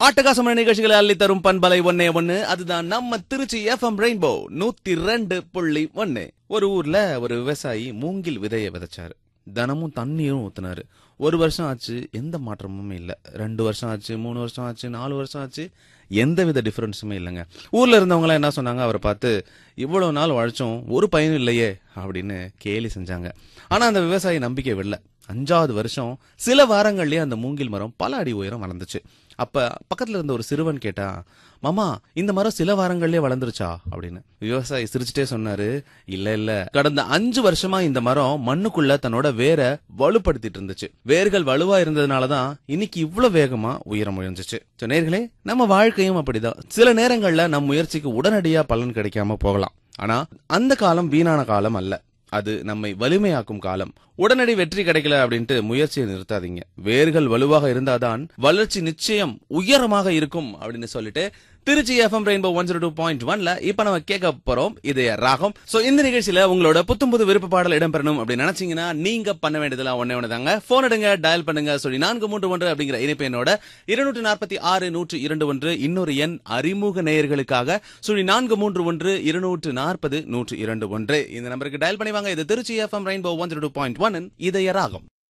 ஆட்டகாசமான நிகழ்ச்சிகளை அள்ளி தரும் பண்பலை ஒன்னே ஒண்ணு அதுதான் நம்ம திருச்சி எஃப்எம் ரெயின்போ நூத்தி ரெண்டு புள்ளி ஒன்னு ஒரு ஊர்ல ஒரு விவசாயி மூங்கில் விதைய விதைச்சாரு தினமும் தண்ணியும் ஊத்துனாரு ஒரு வருஷம் ஆச்சு எந்த மாற்றமும் இல்ல ரெண்டு வருஷம் ஆச்சு மூணு வருஷம் ஆச்சு நாலு வருஷம் ஆச்சு எந்த வித டிஃபரன்ஸுமே இல்லைங்க ஊர்ல இருந்தவங்க எல்லாம் என்ன சொன்னாங்க அவரை பார்த்து இவ்வளவு நாள் உழைச்சும் ஒரு பயனும் இல்லையே அப்படின்னு கேலி செஞ்சாங்க ஆனா அந்த விவசாயி நம்பிக்கை விடல அஞ்சாவது வருஷம் சில வாரங்கள்லயே அந்த மூங்கில் மரம் பல அடி உயரம் வளர்ந்துச்சு அப்ப பக்கத்துல இருந்த ஒரு சிறுவன் கேட்டா மாமா இந்த மரம் சில வாரங்கள்லயே வளர்ந்துருச்சா அப்படின்னு விவசாயி சிரிச்சுட்டே சொன்னாரு இல்ல இல்ல கடந்த அஞ்சு வருஷமா இந்த மரம் மண்ணுக்குள்ள தன்னோட வேர வலுப்படுத்திட்டு இருந்துச்சு வேர்கள் வலுவா இருந்ததுனாலதான் இன்னைக்கு இவ்வளவு வேகமா உயரம் முயன்றுச்சு So, நேயர்களே நம்ம வாழ்க்கையும் அப்படிதான் சில நேரங்கள்ல நம் முயற்சிக்கு உடனடியா பலன் கிடைக்காம போகலாம் ஆனா அந்த காலம் வீணான காலம் அல்ல அது நம்மை வலிமையாக்கும் காலம் உடனடி வெற்றி கிடைக்கல அப்படின்ட்டு முயற்சியை நிறுத்தாதீங்க வேர்கள் வலுவாக இருந்தாதான் வளர்ச்சி நிச்சயம் உயரமாக இருக்கும் அப்படின்னு சொல்லிட்டு Trichy FM rainbow one zero two point ஒன்ல இப்ப நம்ம கேட்க போறோம் இது ராகம் சோ இந்த நிகழ்ச்சியில உங்களோட புத்தம்புது விருப்ப பாடல் இடம்பெறணும் அப்படின்னு நினைச்சீங்கன்னா நீங்க பண்ண வேண்டியதெல்லாம் ஒண்ணே ஒண்ணு தாங்க போன் எடுங்க டயல் பண்ணுங்க சொல்லி நான்கு மூன்று ஒன்று அப்படிங்கிற இணைப்பு என்னோட இருநூற்று நாற்பத்தி ஆறு நூற்று இரண்டு ஒன்று இன்னொரு எண் அறிமுக நேயர்களுக்காக சொல்லி நான்கு மூன்று ஒன்று இருநூற்று நாற்பது நூற்று இரண்டு ஒன்று இந்த நம்பருக்கு டயல் பண்ணி வாங்க இது Trichy FM rainbow one zero two point one இதய ராகம்